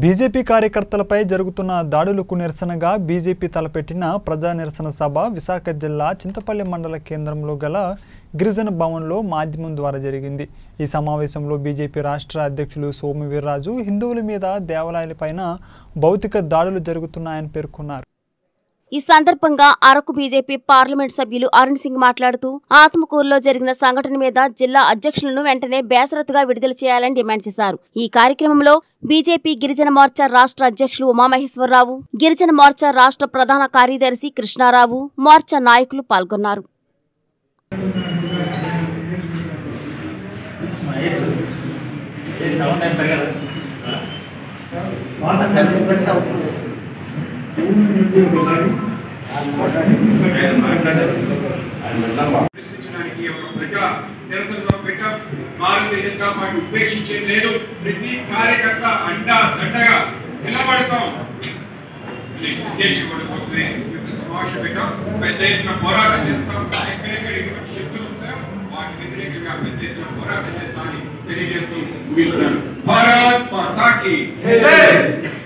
BJP కార్యకర్తలపై జరుగుతున్న దాడులకు నిరసనగా బీజేపీ తలపెట్టిన ప్రజా నిరసన సభ విశాఖ జిల్లా చింతపల్లి మండల కేంద్రంలో గల గిరిజన భవన్లో మాధ్యమం ద్వారా జరిగింది ఈ సమావేశంలో బీజేపీ రాష్ట్ర అధ్యక్షులు సోము వీర్రాజు హిందువుల మీద దేవాలయాలపైన భౌతిక దాడులు జరుగుతున్నాయని పేర్కొన్నారు ఈ సందర్భంగా అరకు బీజేపీ పార్లమెంట్ సభ్యులు అరుణ్ సింగ్ మాట్లాడుతూ ఆత్మకూరులో జరిగిన సంఘటన మీద జిల్లా అధ్యక్షులను వెంటనే బేసరతుగా విడుదల చేయాలని డిమాండ్ చేశారు ఈ కార్యక్రమంలో బీజేపీ గిరిజన మోర్చా రాష్ట్ర అధ్యక్షులు ఉమామహేశ్వరరావు గిరిజన మోర్చా రాష్ట్ర ప్రధాన కార్యదర్శి కృష్ణారావు మోర్చా నాయకులు పాల్గొన్నారు వయసు ఏ సౌండ్ ఏం పెరగదు దగ్గర పెట్టి అవుతుంది వస్తుంది ప్రశ్నించడానికి ఒక ప్రజా నిరసనలో పెట్టాం భారతీయ జనతా పార్టీ ఉపేక్షించేది లేదు ప్రతి కార్యకర్త అండా దండగా నిలబడతాం అనే ఉద్దేశం కూడా కోసమే ఈ యొక్క సమావేశం పెట్టాం పెద్ద ఎత్తున పోరాటం చేస్తాం ఎక్కడెక్కడ ఇటువంటి శక్తులు ఉంటాయో వాటి వ్యతిరేకంగా పెద్ద ఎత్తున పోరాటం చేస్తామని తెలియజేస్తూ ముగిస్తున్నాను భారత్ మాతాకి